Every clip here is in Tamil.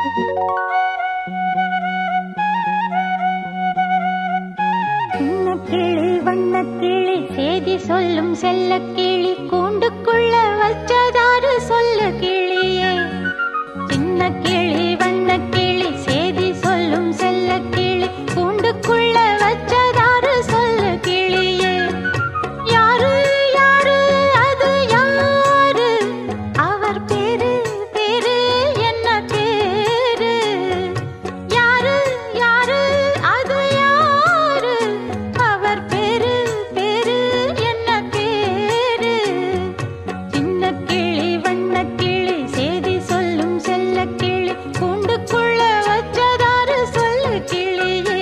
சின்ன கிளி வண்ண கிளி செய்தி சொல்லும் செல்ல கிளி கூண்டுக்குள்ள வச்சதாரு சொல்ல கிளியே சின்ன கிளி வண்ண கிளி செய்தி சொல்லும் செல்ல கிளி கூண்டுக்குள்ள வச்சதாரு சொல்ல கிளியே யாரு யாரு அது யாரு அவர் பேரு பேரு என்ன பேரு யாரு யாரு அது யாரு அவர் பேரு பேரு என்ன பேரு சின்ன கிளி வண்ண கிளி செய்தி சொல்லும் செல்ல கிளி கூண்டுக்குள்ள வச்சதாரு சொல்ல கிளியே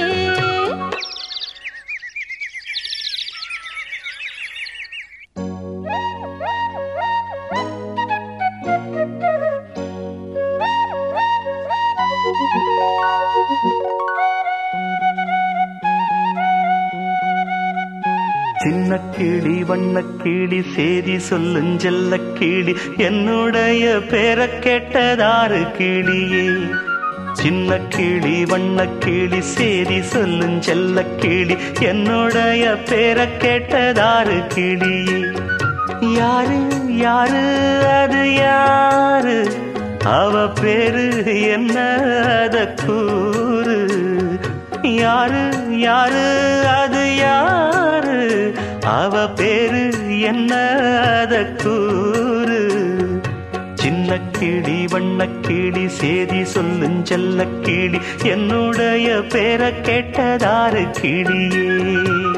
சின்ன கிளி வண்ண கிளி சேதி சொல்லும் செல்ல கிளி என்னுடைய பேரை கேட்டதாரு கிளியே சின்ன கிளி வண்ண கிளி சேதி சொல்லும் செல்ல கிளி என்னுடைய பேரை கேட்டதாரு கிளியே யாரு யாரு அது யாரு அவ பேரு என்ன அத கூறு யாரு யாரு அது யாரு அவ பேரு என்ன அத கூறு சின்ன கிளி வண்ண கிளி சேதி சொல்லும் செல்ல கிளி என்னுடைய பேரை கேட்டதாரு கிளியே